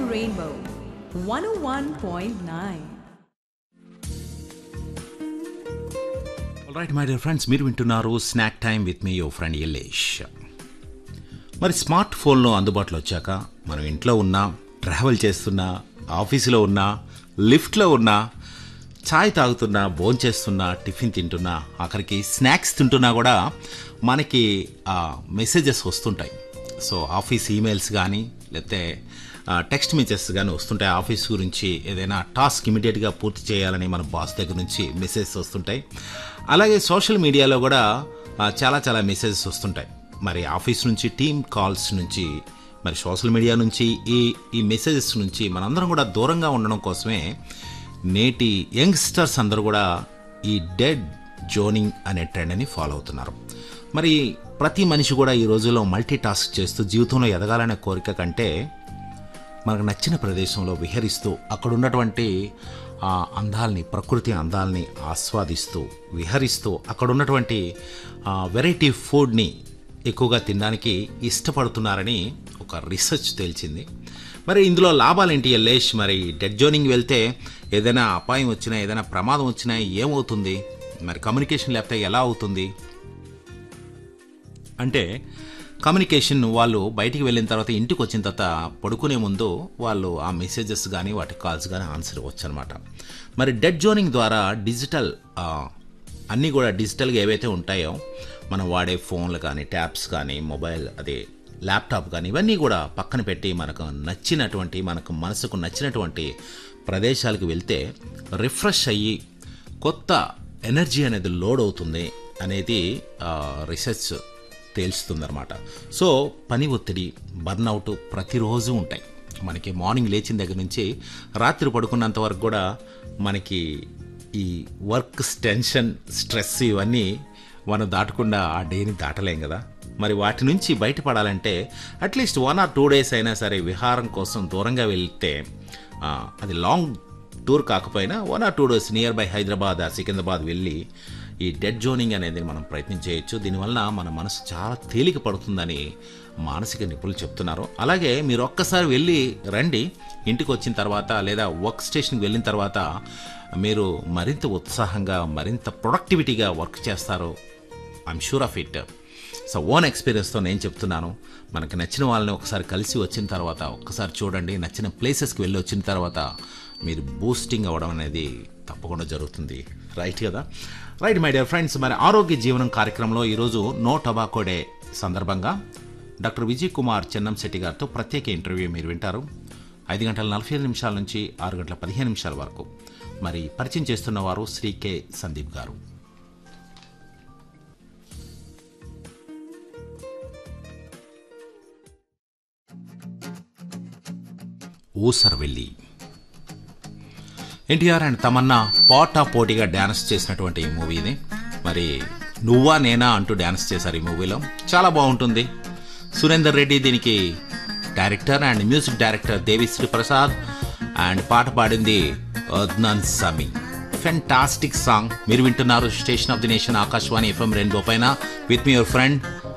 Rainbow 101.9. Right my dear friends మీరు వింటున్నారు snack time with me your friend Yalesh మరి smart ఫోన్లో అందుబాటులో వచ్చాక మనం ఇంట్లో ఉన్నా ట్రావెల్ చేస్తున్నా ఆఫీసులో ఉన్నా లిఫ్ట్లో ఉన్నా ఛాయ్ తాగుతున్నా భోంచేస్తున్నా టిఫిన్ తింటున్నా ఆఖరికి స్నాక్స్ తింటున్నా కూడా మనకి మెసేజెస్ వస్తుంటాయి సో ఆఫీస్ ఈమెయిల్స్ కానీ లేకపోతే టెక్స్ట్ మెసేజెస్ కానీ వస్తుంటాయి ఆఫీస్ గురించి ఏదైనా టాస్క్ ఇమీడియట్గా పూర్తి చేయాలని మన బాస్ దగ్గర నుంచి మెసేజెస్ వస్తుంటాయి అలాగే సోషల్ మీడియాలో కూడా ఆ, చాలా చాలా మెసేజెస్ వస్తుంటాయి మరి ఆఫీస్ నుంచి టీమ్ కాల్స్ నుంచి మరి సోషల్ మీడియా నుంచి ఈ ఈ మెసేజెస్ నుంచి మనందరం కూడా దూరంగా ఉండడం కోసమే నేటి యంగ్స్టర్స్ అందరూ కూడా ఈ డెడ్ జోనింగ్ అనే ట్రెండ్ని ఫాలో అవుతున్నారు మరి ప్రతి మనిషి కూడా ఈ రోజుల్లో మల్టీ టాస్క్ చేస్తూ జీవితంలో ఎదగాలనే కోరిక కంటే మనకు నచ్చిన ప్రదేశంలో విహరిస్తూ అక్కడ ఉన్నటువంటి ఆ అందాల్ని ప్రకృతి అందాల్ని ఆస్వాదిస్తూ విహరిస్తూ అక్కడ ఉన్నటువంటి వెరైటీ ఫుడ్ని ఎక్కువగా తినడానికి ఇష్టపడుతున్నారని ఒక రీసెర్చ్ తేల్చింది మరి ఇందులో లాభాలేంటి ఎల్లేష్ మరి డెడ్ జోనింగ్ వెళ్తే ఏదైనా అపాయం వచ్చినా ఏదైనా ప్రమాదం వచ్చినా ఏమవుతుంది మరి కమ్యూనికేషన్ లేకపోతే ఎలా అవుతుంది అంటే కమ్యూనికేషన్ వాళ్ళు బయటికి వెళ్ళిన తర్వాత ఇంటికి వచ్చిన తర్వాత పడుకునే ముందు వాళ్ళు ఆ మెసేజెస్ కానీ వాటి కాల్స్ కానీ ఆన్సర్ ఇవ్వచ్చు అనమాట మరి డెడ్ జోనింగ్ ద్వారా డిజిటల్ ఆ, అన్నీ కూడా డిజిటల్గా ఏవైతే ఉంటాయో మనం వాడే ఫోన్లు కానీ ట్యాబ్స్ కానీ మొబైల్ అదే ల్యాప్టాప్ కానీ ఇవన్నీ కూడా పక్కన పెట్టి మనకు నచ్చినటువంటి మనకు మనసుకు నచ్చినటువంటి ప్రదేశాలకు వెళ్తే రిఫ్రెష్ అయ్యి కొత్త ఎనర్జీ అనేది లోడ్ అవుతుంది అనేది ఆ, రీసెర్చ్ తేల్చుతుందన్నమాట సో పని ఒత్తిడి బర్న్అవుట్ ప్రతిరోజు ఉంటాయి మనకి మార్నింగ్ లేచిన దగ్గర నుంచి రాత్రి పడుకున్నంత వరకు కూడా మనకి ఈ వర్క్ టెన్షన్ స్ట్రెస్ ఇవన్నీ మనం దాటకుండా ఆ డేని దాటలేం కదా మరి వాటి నుంచి బయటపడాలంటే at least one or two days అయినా సరే విహారం కోసం దూరంగా వెళ్తే ఆ, అది లాంగ్ టూర్ కాకపోయినా one or two days near by Hyderabad ఆ సికింద్రాబాద్ వెళ్ళి ఈ డెడ్ జోనింగ్ అనేది మనం ప్రయత్నం చేయొచ్చు దీనివల్ల మన మనసు చాలా తేలిక పడుతుందని మానసిక నిపుణులు చెప్తున్నారు అలాగే మీరు ఒక్కసారి వెళ్ళి రండి ఇంటికి వచ్చిన తర్వాత లేదా వర్క్ స్టేషన్కి వెళ్ళిన తర్వాత మీరు మరింత ఉత్సాహంగా మరింత ప్రొడక్టివిటీగా వర్క్ చేస్తారు I'm sure of it so own ఎక్స్పీరియన్స్తో నేను చెప్తున్నాను మనకి నచ్చిన వాళ్ళని ఒకసారి కలిసి వచ్చిన తర్వాత ఒక్కసారి చూడండి నచ్చిన ప్లేసెస్కి వెళ్ళి వచ్చిన తర్వాత మీరు బూస్టింగ్ అవ్వడం అనేది తప్పకుండా జరుగుతుంది రైట్ కదా రైట్ మై డియర్ ఫ్రెండ్స్ మరి ఆరోగ్య జీవనం కార్యక్రమంలో ఈరోజు నో టొబాకో డే సందర్భంగా డాక్టర్ విజయ్ కుమార్ చెన్నంశెట్టి గారితో ప్రత్యేక ఇంటర్వ్యూ మీరు వింటారు ఐదు గంటల నలభై ఐదు నిమిషాల నుంచి ఆరు గంటల పదిహేను నిమిషాల వరకు మరి పరిచయం చేస్తున్న వారు శ్రీ కె సందీప్ గారు ఊసరవెల్లి ఎన్టీఆర్ అండ్ తమన్నా పోటా పోటీగా డ్యాన్స్ చేసినటువంటి ఈ మూవీ ఇది మరి నువ్వా నేనా అంటూ డ్యాన్స్ చేశారు ఈ మూవీలో చాలా బాగుంటుంది సురేందర్ రెడ్డి దీనికి director and music director Devi Sri Prasad and పాట పాడింది అద్నాన్ సమీ ఫెంటాస్టిక్ సాంగ్ మీరు వింటున్నారు station of the nation Akashvani FM rainbow పైన విత్ మీ యువర్ ఫ్రెండ్